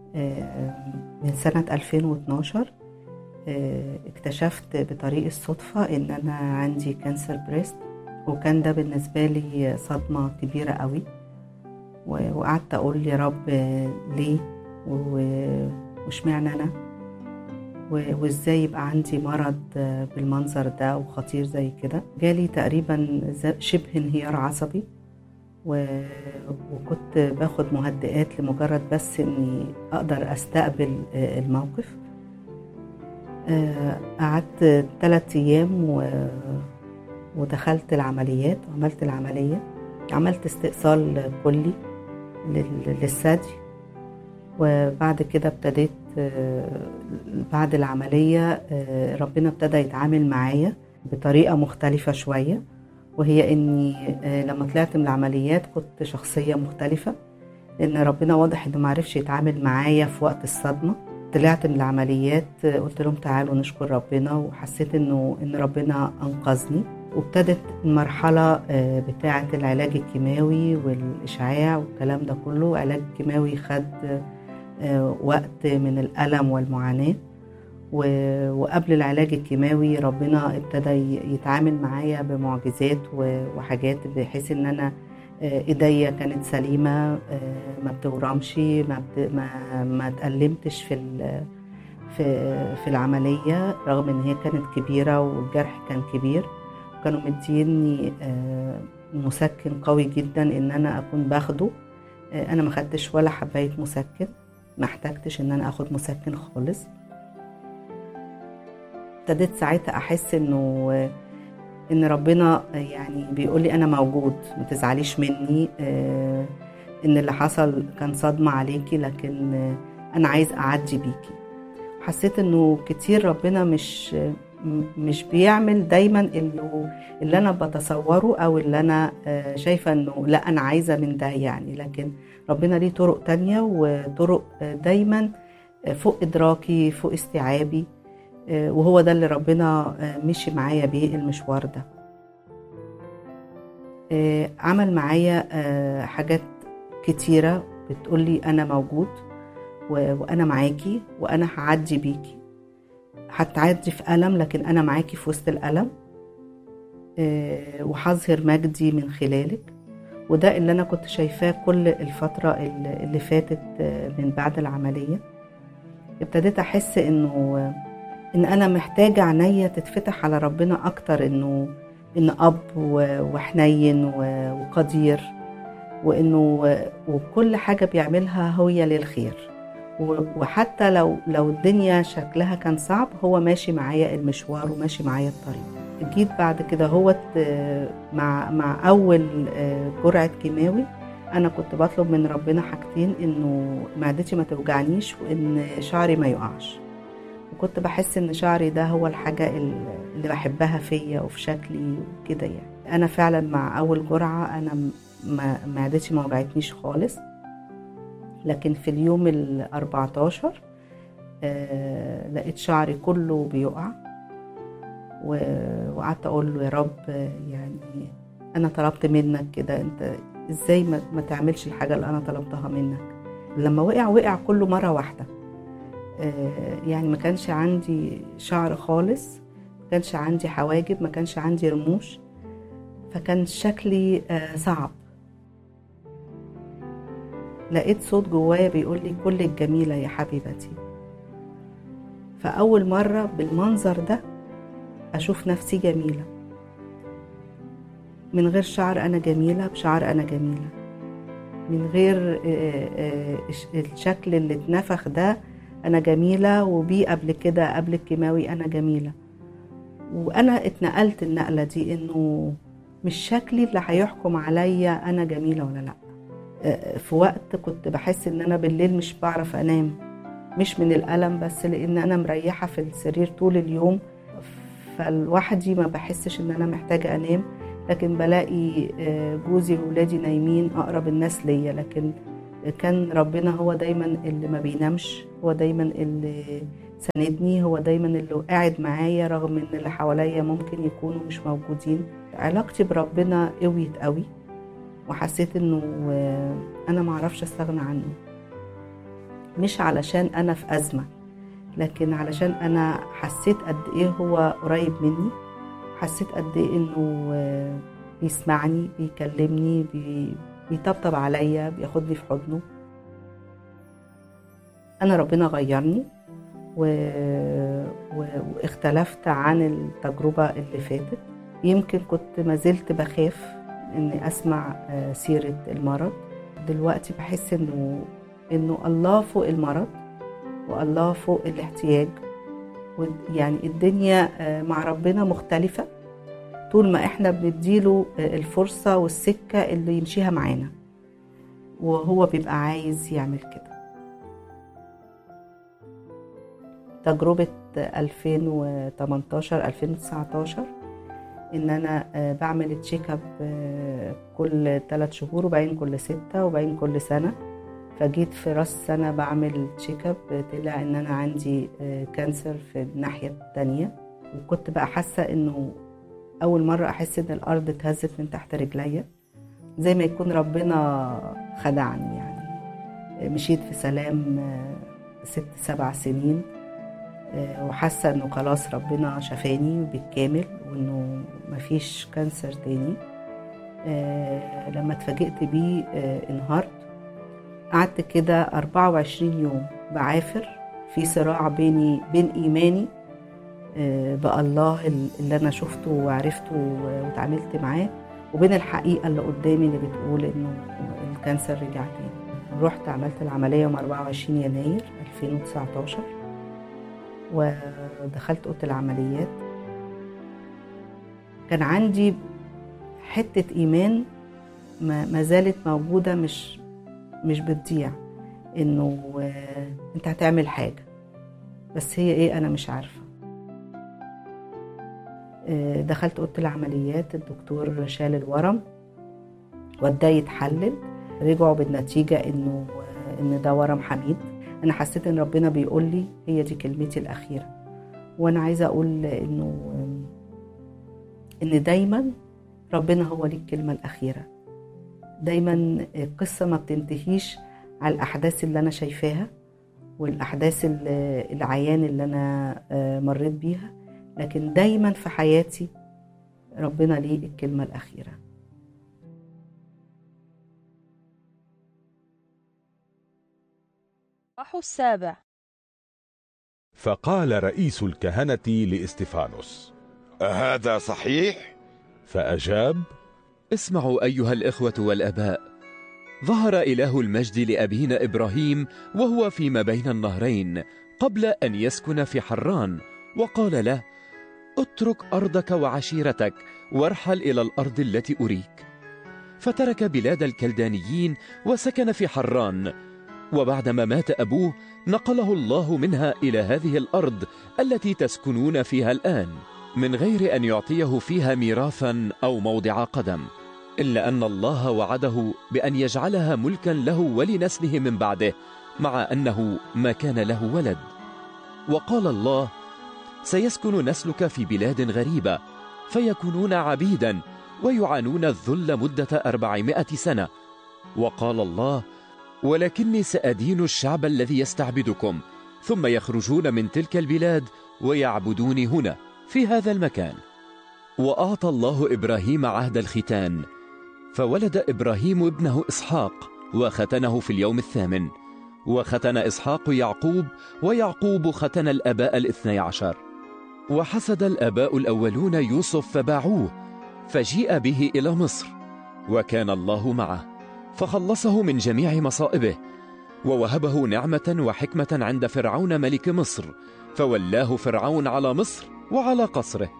من سنة 2012 اكتشفت بطريق الصدفة إن أنا عندي كانسر بريست وكان ده بالنسبة لي صدمة كبيرة قوي وقعدت أقول يا رب ليه واشمعنى أنا وازاي يبقى عندي مرض بالمنظر ده وخطير زي كده جالي تقريبا شبه انهيار عصبي وكنت باخد مهدئات لمجرد بس اني اقدر استقبل الموقف قعدت ثلاثة ايام ودخلت العمليات وعملت العملية عملت استئصال كلي للثدي وبعد كده ابتديت بعد العملية ربنا ابتدى يتعامل معايا بطريقة مختلفة شوية وهي اني لما طلعت من العمليات كنت شخصية مختلفة لان ربنا واضح انه معرفش يتعامل معايا في وقت الصدمة طلعت من العمليات قلت لهم تعالوا نشكر ربنا وحسيت انه ان ربنا انقذني وابتدت المرحلة بتاعة العلاج الكيماوي والإشعاع والكلام ده كله علاج كيماوي خد وقت من الألم والمعاناة وقبل العلاج الكيماوي ربنا ابتدى يتعامل معايا بمعجزات وحاجات بحيث ان انا ايديا كانت سليمه ما بتورمش ما بت... ما ما اتألمتش في ال... في في العمليه رغم ان هي كانت كبيره والجرح كان كبير كانوا مديني مسكن قوي جدا ان انا اكون باخده انا ما خدتش ولا حبايه مسكن ما احتجتش ان انا اخد مسكن خالص ابتديت ساعتها احس انه ان ربنا يعني بيقول لي انا موجود ما تزعليش مني ان اللي حصل كان صدمه عليكي لكن انا عايز اعدي بيكي حسيت انه كتير ربنا مش مش بيعمل دايما اللي, اللي انا بتصوره او اللي انا شايفه انه لا انا عايزه من ده يعني لكن ربنا ليه طرق تانية وطرق دايما فوق ادراكي فوق استيعابي وهو ده اللي ربنا مشي معايا بيه المشوار ده عمل معايا حاجات كتيرة بتقولي أنا موجود وأنا معاكي وأنا هعدي بيكي هتعدي في ألم لكن أنا معاكي في وسط الألم وهظهر مجدي من خلالك وده اللي أنا كنت شايفاه كل الفترة اللي فاتت من بعد العملية ابتديت أحس إنه ان انا محتاجه عينيا تتفتح على ربنا اكتر انه ان اب وحنين وقدير وانه وكل حاجه بيعملها هي للخير وحتى لو لو الدنيا شكلها كان صعب هو ماشي معايا المشوار وماشي معايا الطريق جيت بعد كده هوت مع مع اول جرعه كيماوي انا كنت بطلب من ربنا حاجتين انه معدتي ما توجعنيش وان شعري ما يقعش وكنت بحس ان شعري ده هو الحاجة اللي بحبها فيا وفي شكلي وكده يعني انا فعلا مع اول جرعة انا معدتي ما وجعتنيش خالص لكن في اليوم ال 14 آه لقيت شعري كله بيقع وقعدت اقول له يا رب يعني انا طلبت منك كده انت ازاي ما, ما تعملش الحاجة اللي انا طلبتها منك لما وقع وقع كله مرة واحدة يعني ما كانش عندي شعر خالص ما كانش عندي حواجب ما كانش عندي رموش فكان شكلي صعب لقيت صوت جوايا بيقول لي كلك جميلة يا حبيبتي فأول مرة بالمنظر ده أشوف نفسي جميلة من غير شعر أنا جميلة بشعر أنا جميلة من غير الشكل اللي اتنفخ ده انا جميله وبيه قبل كده قبل الكيماوي انا جميله وانا اتنقلت النقله دي انه مش شكلي اللي هيحكم عليا انا جميله ولا لا في وقت كنت بحس ان انا بالليل مش بعرف انام مش من الالم بس لان انا مريحه في السرير طول اليوم فلوحدي ما بحسش ان انا محتاجه انام لكن بلاقي جوزي وولادي نايمين اقرب الناس ليا لكن كان ربنا هو دايما اللي ما بينامش هو دايما اللي ساندني هو دايما اللي قاعد معايا رغم ان اللي حواليا ممكن يكونوا مش موجودين علاقتي بربنا قويت قوي وحسيت انه انا معرفش استغنى عنه مش علشان أنا في أزمة لكن علشان أنا حسيت قد إيه هو قريب مني حسيت قد إيه إنه آه، بيسمعني بيكلمني بي... بيطبطب عليا بياخدني في حضنه أنا ربنا غيرني و... و... واختلفت عن التجربة اللي فاتت يمكن كنت ما زلت بخاف إني أسمع آه، سيرة المرض دلوقتي بحس إنه إنه الله فوق المرض والله فوق الاحتياج يعني الدنيا آه، مع ربنا مختلفة طول ما احنا بنديله آه، الفرصة والسكة اللي يمشيها معانا وهو بيبقى عايز يعمل كده تجربة 2018 2019 ان انا آه، بعمل تشيك اب آه، كل ثلاث شهور وبعدين كل ستة وبعدين كل سنة فجيت في راس سنة بعمل تشيك اب طلع ان انا عندي آه، كانسر في الناحية التانية وكنت بقى حاسة انه اول مرة احس ان الارض اتهزت من تحت رجليا زي ما يكون ربنا خدعني يعني مشيت في سلام آه، ست سبع سنين آه، وحاسة انه خلاص ربنا شفاني بالكامل وانه مفيش كانسر تاني آه، لما اتفاجئت بيه آه، انهارت قعدت كده 24 يوم بعافر في صراع بيني بين ايماني آه، بالله اللي انا شفته وعرفته واتعاملت معاه وبين الحقيقه اللي قدامي اللي بتقول انه الكانسر رجع تاني رحت عملت العمليه يوم 24 يناير 2019 ودخلت اوضه العمليات كان عندي حته ايمان ما ما زالت موجوده مش مش بتضيع انه آه، انت هتعمل حاجه بس هي ايه انا مش عارفه آه، دخلت اوضه العمليات الدكتور شال الورم وداه يتحلل رجعوا بالنتيجه انه آه، ان ده ورم حميد انا حسيت ان ربنا بيقول لي هي دي كلمتي الاخيره وانا عايزه اقول انه ان دايما ربنا هو ليه الكلمه الاخيره دايما القصه ما بتنتهيش على الاحداث اللي انا شايفاها والاحداث ال- العيان اللي انا آه، مريت بيها لكن دايما في حياتي ربنا ليه الكلمه الاخيره الإصحاح السابع فقال رئيس الكهنة لاستفانوس أهذا صحيح؟ فأجاب اسمعوا أيها الإخوة والأباء ظهر إله المجد لأبينا إبراهيم وهو فيما بين النهرين قبل أن يسكن في حران وقال له اترك أرضك وعشيرتك وارحل إلى الأرض التي أريك فترك بلاد الكلدانيين وسكن في حران وبعدما مات أبوه نقله الله منها إلى هذه الأرض التي تسكنون فيها الآن من غير أن يعطيه فيها ميراثا أو موضع قدم إلا أن الله وعده بأن يجعلها ملكا له ولنسله من بعده مع أنه ما كان له ولد وقال الله سيسكن نسلك في بلاد غريبة فيكونون عبيدا ويعانون الذل مدة أربعمائة سنة وقال الله ولكني سأدين الشعب الذي يستعبدكم ثم يخرجون من تلك البلاد ويعبدوني هنا في هذا المكان وأعطى الله إبراهيم عهد الختان فولد إبراهيم ابنه إسحاق وختنه في اليوم الثامن وختن إسحاق يعقوب ويعقوب ختن الأباء الاثني عشر وحسد الآباء الأولون يوسف فباعوه فجيء به إلى مصر وكان الله معه فخلصه من جميع مصائبه ووهبه نعمة وحكمة عند فرعون ملك مصر فولاه فرعون على مصر وعلى قصره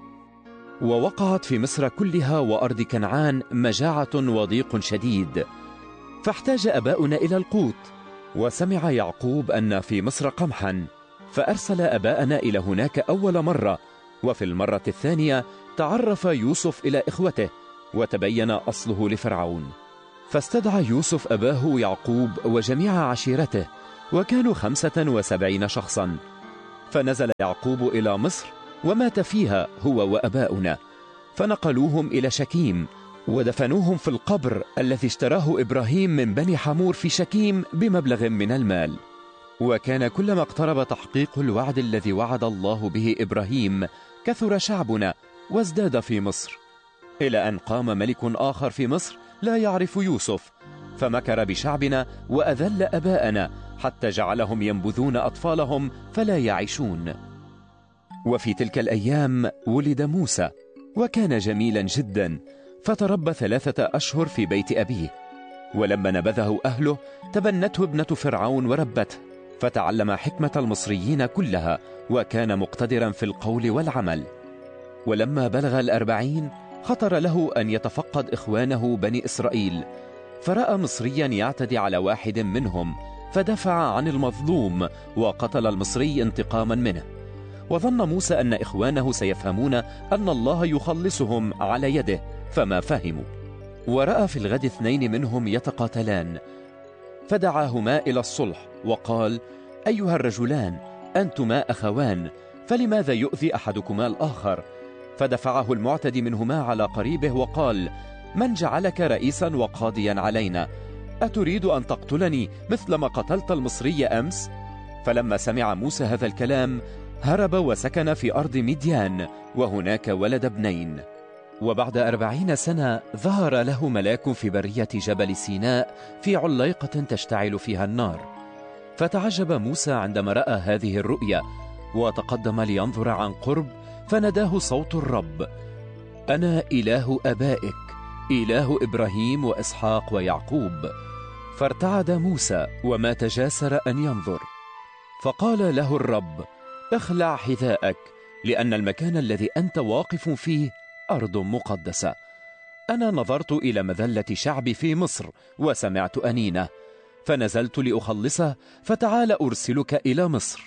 ووقعت في مصر كلها وأرض كنعان مجاعة وضيق شديد فاحتاج أباؤنا إلى القوت وسمع يعقوب أن في مصر قمحا فأرسل أباءنا إلى هناك أول مرة وفي المرة الثانية تعرف يوسف إلى إخوته وتبين أصله لفرعون فاستدعى يوسف أباه يعقوب وجميع عشيرته وكانوا خمسة وسبعين شخصا فنزل يعقوب إلى مصر ومات فيها هو وأباؤنا فنقلوهم إلى شكيم ودفنوهم في القبر الذي اشتراه إبراهيم من بني حمور في شكيم بمبلغ من المال وكان كلما اقترب تحقيق الوعد الذي وعد الله به إبراهيم كثر شعبنا وازداد في مصر إلى أن قام ملك آخر في مصر لا يعرف يوسف فمكر بشعبنا وأذل أباءنا حتى جعلهم ينبذون أطفالهم فلا يعيشون وفي تلك الأيام ولد موسى وكان جميلا جدا فتربى ثلاثة أشهر في بيت أبيه ولما نبذه أهله تبنته ابنة فرعون وربته فتعلم حكمة المصريين كلها وكان مقتدرا في القول والعمل ولما بلغ الأربعين خطر له أن يتفقد إخوانه بني إسرائيل فرأى مصريا يعتدي على واحد منهم فدفع عن المظلوم وقتل المصري انتقاما منه وظن موسى أن إخوانه سيفهمون أن الله يخلصهم على يده فما فهموا ورأى في الغد اثنين منهم يتقاتلان فدعاهما إلى الصلح وقال أيها الرجلان أنتما أخوان فلماذا يؤذي أحدكما الآخر فدفعه المعتدي منهما على قريبه وقال من جعلك رئيسا وقاضيا علينا أتريد أن تقتلني مثلما قتلت المصري أمس؟ فلما سمع موسى هذا الكلام هرب وسكن في أرض مديان وهناك ولد ابنين وبعد أربعين سنة ظهر له ملاك في برية جبل سيناء في عليقة تشتعل فيها النار فتعجب موسى عندما رأى هذه الرؤيا وتقدم لينظر عن قرب فنداه صوت الرب أنا إله أبائك إله إبراهيم وإسحاق ويعقوب فارتعد موسى وما تجاسر أن ينظر فقال له الرب اخلع حذاءك لأن المكان الذي أنت واقف فيه أرض مقدسة أنا نظرت إلى مذلة شعبي في مصر وسمعت أنينه فنزلت لأخلصه فتعال أرسلك إلى مصر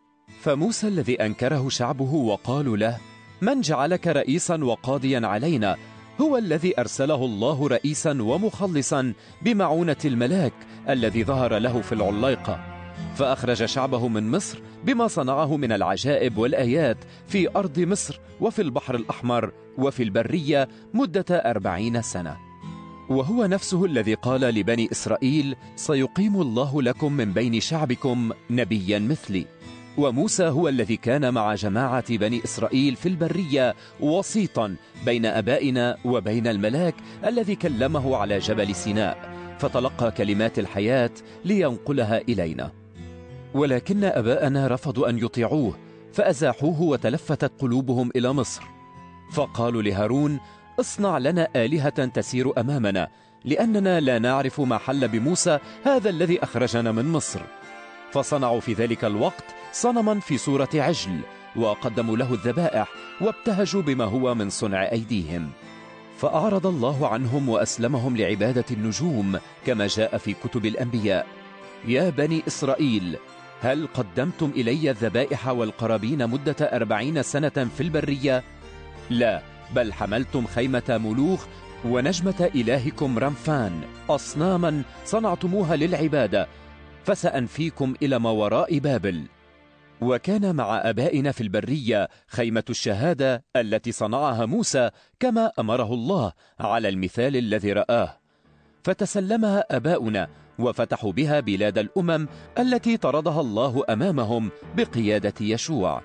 فموسى الذي أنكره شعبه وقالوا له من جعلك رئيسا وقاضيا علينا هو الذي أرسله الله رئيسا ومخلصا بمعونة الملاك الذي ظهر له في العليقة فأخرج شعبه من مصر بما صنعه من العجائب والآيات في أرض مصر وفي البحر الأحمر وفي البرية مدة أربعين سنة وهو نفسه الذي قال لبني إسرائيل سيقيم الله لكم من بين شعبكم نبيا مثلي وموسى هو الذي كان مع جماعة بني إسرائيل في البرية وسيطا بين أبائنا وبين الملاك الذي كلمه على جبل سيناء فتلقى كلمات الحياة لينقلها إلينا ولكن أباءنا رفضوا أن يطيعوه فأزاحوه وتلفتت قلوبهم إلى مصر فقالوا لهارون اصنع لنا آلهة تسير أمامنا لأننا لا نعرف ما حل بموسى هذا الذي أخرجنا من مصر فصنعوا في ذلك الوقت صنما في صورة عجل وقدموا له الذبائح وابتهجوا بما هو من صنع أيديهم فأعرض الله عنهم وأسلمهم لعبادة النجوم كما جاء في كتب الأنبياء يا بني إسرائيل هل قدمتم إلي الذبائح والقرابين مدة أربعين سنة في البرية؟ لا بل حملتم خيمة ملوخ ونجمة إلهكم رمفان أصناما صنعتموها للعبادة فسأنفيكم إلى ما وراء بابل وكان مع أبائنا في البرية خيمة الشهادة التي صنعها موسى كما أمره الله على المثال الذي رآه فتسلمها أباؤنا وفتحوا بها بلاد الأمم التي طردها الله أمامهم بقيادة يشوع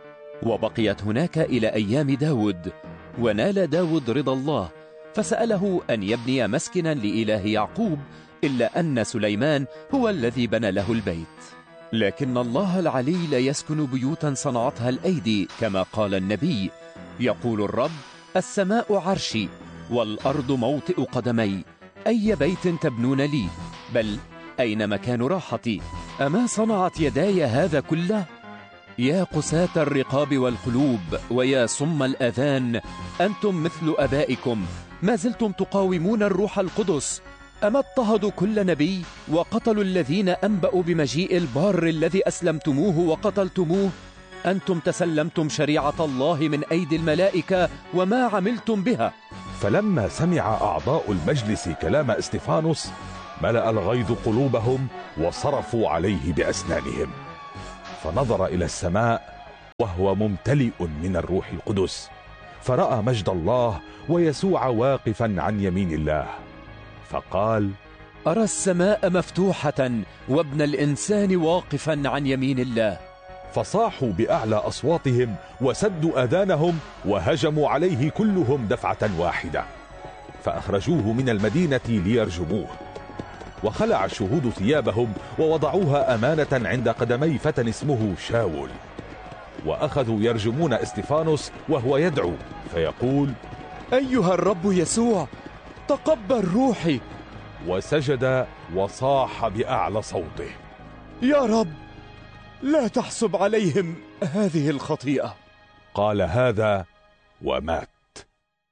وبقيت هناك إلى أيام داود ونال داود رضا الله فسأله أن يبني مسكنا لإله يعقوب إلا أن سليمان هو الذي بنى له البيت لكن الله العلي لا يسكن بيوتا صنعتها الأيدي كما قال النبي يقول الرب السماء عرشي والأرض موطئ قدمي أي بيت تبنون لي بل أين مكان راحتي أما صنعت يداي هذا كله يا قساة الرقاب والقلوب ويا صم الأذان أنتم مثل أبائكم ما زلتم تقاومون الروح القدس أما اضطهدوا كل نبي وقتلوا الذين أنبأوا بمجيء البار الذي أسلمتموه وقتلتموه أنتم تسلمتم شريعة الله من أيدي الملائكة وما عملتم بها فلما سمع أعضاء المجلس كلام استفانوس ملأ الغيظ قلوبهم وصرفوا عليه بأسنانهم فنظر إلى السماء وهو ممتلئ من الروح القدس فرأى مجد الله ويسوع واقفا عن يمين الله فقال أرى السماء مفتوحة وابن الإنسان واقفا عن يمين الله فصاحوا بأعلى أصواتهم وسدوا أذانهم وهجموا عليه كلهم دفعة واحدة فأخرجوه من المدينة ليرجموه وخلع الشهود ثيابهم ووضعوها أمانة عند قدمي فتى اسمه شاول وأخذوا يرجمون استفانوس وهو يدعو فيقول أيها الرب يسوع تقبل روحي وسجد وصاح بأعلى صوته يا رب لا تحسب عليهم هذه الخطيئة قال هذا ومات